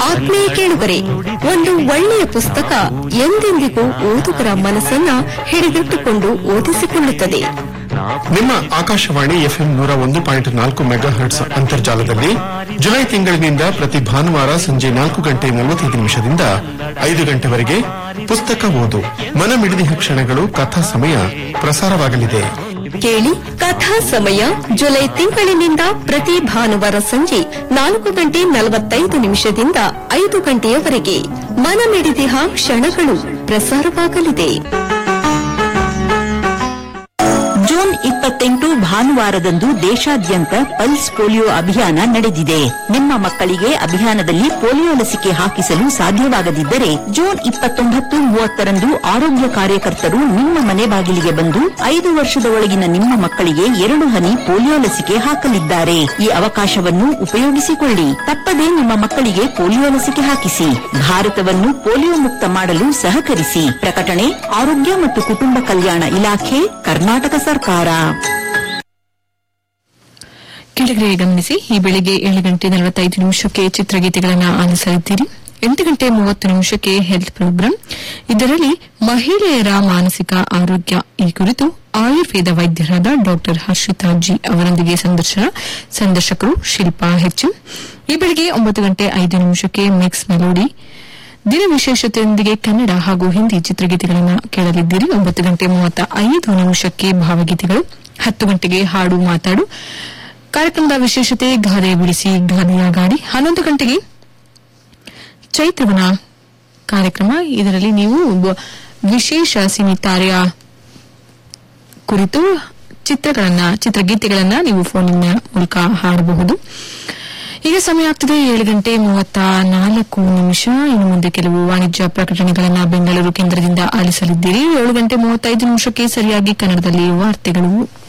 ಆತ್ಮೀಯ ಕೇಳುಗರೆ ಒಂದು ಒಳ್ಳೆಯ ಪುಸ್ತಕ ಎಂದೆಂದಿಗೂ ಓದುಗರ ಮನಸ್ಸನ್ನ ಹಿಡಿದಿಟ್ಟುಕೊಂಡು ಓದಿಸಿಕೊಳ್ಳುತ್ತದೆ ನಿಮ್ಮ ಆಕಾಶವಾಣಿ ಎಫ್ಎಂ ನೂರ ಒಂದು ಪಾಯಿಂಟ್ ನಾಲ್ಕು ಮೆಗಾ ಹರ್ಟ್ಸ್ ಅಂತರ್ಜಾಲದಲ್ಲಿ ಜುಲೈ ತಿಂಗಳಿನಿಂದ ಪ್ರತಿ ಭಾನುವಾರ ಸಂಜೆ ನಾಲ್ಕು ಗಂಟೆ ನಲವತ್ತೈದು ನಿಮಿಷದಿಂದ ಐದು ಗಂಟೆವರೆಗೆ ಪುಸ್ತಕ ಓದು ಮನಮಿಡಿದಿಹ ಕ್ಷಣಗಳು ಕಥಾ ಸಮಯ ಪ್ರಸಾರವಾಗಲಿದೆ ಕೇಳಿ ಕಥಾ ಸಮಯ ಜುಲೈ ತಿಂಗಳಿನಿಂದ ಪ್ರತಿ ಭಾನುವಾರ ಸಂಜೆ ನಾಲ್ಕು ಗಂಟೆ ನಲವತ್ತೈದು ನಿಮಿಷದಿಂದ ಐದು ಗಂಟೆಯವರೆಗೆ ಮನಮಿಡಿದಿಹ ಕ್ಷಣಗಳು ಪ್ರಸಾರವಾಗಲಿದೆ ಜೂನ್ ಇಪ್ಪತ್ತೆಂಟು ಭಾನುವಾರದಂದು ದೇಶಾದ್ಯಂತ ಪಲ್ಸ್ ಪೋಲಿಯೋ ಅಭಿಯಾನ ನಡೆದಿದೆ ನಿಮ್ಮ ಮಕ್ಕಳಿಗೆ ಅಭಿಯಾನದಲ್ಲಿ ಪೋಲಿಯೋ ಲಸಿಕೆ ಹಾಕಿಸಲು ಸಾಧ್ಯವಾಗದಿದ್ದರೆ ಜೂನ್ ಇಪ್ಪತ್ತೊಂಬತ್ತು ಮೂವತ್ತರಂದು ಆರೋಗ್ಯ ಕಾರ್ಯಕರ್ತರು ನಿಮ್ಮ ಮನೆ ಬಾಗಿಲಿಗೆ ಬಂದು ಐದು ವರ್ಷದ ಒಳಗಿನ ನಿಮ್ಮ ಮಕ್ಕಳಿಗೆ ಎರಡು ಹನಿ ಪೋಲಿಯೋ ಲಸಿಕೆ ಹಾಕಲಿದ್ದಾರೆ ಈ ಅವಕಾಶವನ್ನು ಉಪಯೋಗಿಸಿಕೊಳ್ಳಿ ತಪ್ಪದೆ ನಿಮ್ಮ ಮಕ್ಕಳಿಗೆ ಪೋಲಿಯೋ ಲಸಿಕೆ ಹಾಕಿಸಿ ಭಾರತವನ್ನು ಪೋಲಿಯೋ ಮುಕ್ತ ಮಾಡಲು ಸಹಕರಿಸಿ ಪ್ರಕಟಣೆ ಆರೋಗ್ಯ ಮತ್ತು ಕುಟುಂಬ ಕಲ್ಯಾಣ ಇಲಾಖೆ ಕರ್ನಾಟಕ ಸರ್ಕಾರ ಕೆಳಗಡೆ ಗಮನಿಸಿ ಈ ಬೆಳಿಗ್ಗೆ ಏಳು ಗಂಟೆ ನಲವತ್ತೈದು ನಿಮಿಷಕ್ಕೆ ಚಿತ್ರಗೀತೆಗಳನ್ನು ಆಲಿಸಲಿದ್ದೀರಿ ಎಂಟು ಗಂಟೆ ಮೂವತ್ತು ನಿಮಿಷಕ್ಕೆ ಹೆಲ್ತ್ ಪ್ರೋಗ್ರಾಂ ಇದರಲ್ಲಿ ಮಹಿಳೆಯರ ಮಾನಸಿಕ ಆರೋಗ್ಯ ಈ ಕುರಿತು ಆಯುರ್ವೇದ ವೈದ್ಯರಾದ ಡಾಕ್ಟರ್ ಹರ್ಷಿತಾ ಜಿ ಅವರೊಂದಿಗೆ ಸಂದರ್ಶನ ಸಂದರ್ಶಕರು ಶಿಲ್ಪಾ ಹೆಚ್ ಈ ಬೆಳಿಗ್ಗೆ ಒಂಬತ್ತು ಗಂಟೆ ಐದು ನಿಮಿಷಕ್ಕೆ ಮಿಕ್ಸ್ ಮೆಲೋಡಿ ದಿನ ವಿಶೇಷತೆಯೊಂದಿಗೆ ಕನ್ನಡ ಹಾಗೂ ಹಿಂದಿ ಚಿತ್ರಗೀತೆಗಳನ್ನು ಕೇಳಲಿದ್ದೀರಿ ಒಂಬತ್ತು ಗಂಟೆ ಮೂವತ್ತ ಐದು ನಿಮಿಷಕ್ಕೆ ಭಾವಗೀತೆಗಳು ಹತ್ತು ಗಂಟೆಗೆ ಹಾಡು ಮಾತಾಡು ಕಾರ್ಯಕ್ರಮದ ವಿಶೇಷತೆ ಗಾದೆ ಬಿಡಿಸಿ ಗಾದೆಯ ಗಾಡಿ ಹನ್ನೊಂದು ಗಂಟೆಗೆ ಚೈತ್ರವನ ಕಾರ್ಯಕ್ರಮ ಇದರಲ್ಲಿ ನೀವು ಒಬ್ಬ ವಿಶೇಷ ಸಿನಿತಾರೆಯ ಕುರಿತು ಚಿತ್ರಗಳನ್ನ ಚಿತ್ರಗೀತೆಗಳನ್ನ ನೀವು ಫೋನಿನ ಮೂಲಕ ಹಾಡಬಹುದು ಈಗ ಸಮಯ ಆಗ್ತದೆ ಏಳು ಗಂಟೆ ಮೂವತ್ತ ನಾಲ್ಕು ನಿಮಿಷ ಇನ್ನು ಮುಂದೆ ಕೆಲವು ವಾಣಿಜ್ಯ ಪ್ರಕಟಣೆಗಳನ್ನ ಬೆಂಗಳೂರು ಕೇಂದ್ರದಿಂದ ಆಲಿಸಲಿದ್ದೀರಿ ಏಳು ಗಂಟೆ ಮೂವತ್ತೈದು ನಿಮಿಷಕ್ಕೆ ಸರಿಯಾಗಿ ಕನ್ನಡದಲ್ಲಿ ವಾರ್ತೆಗಳು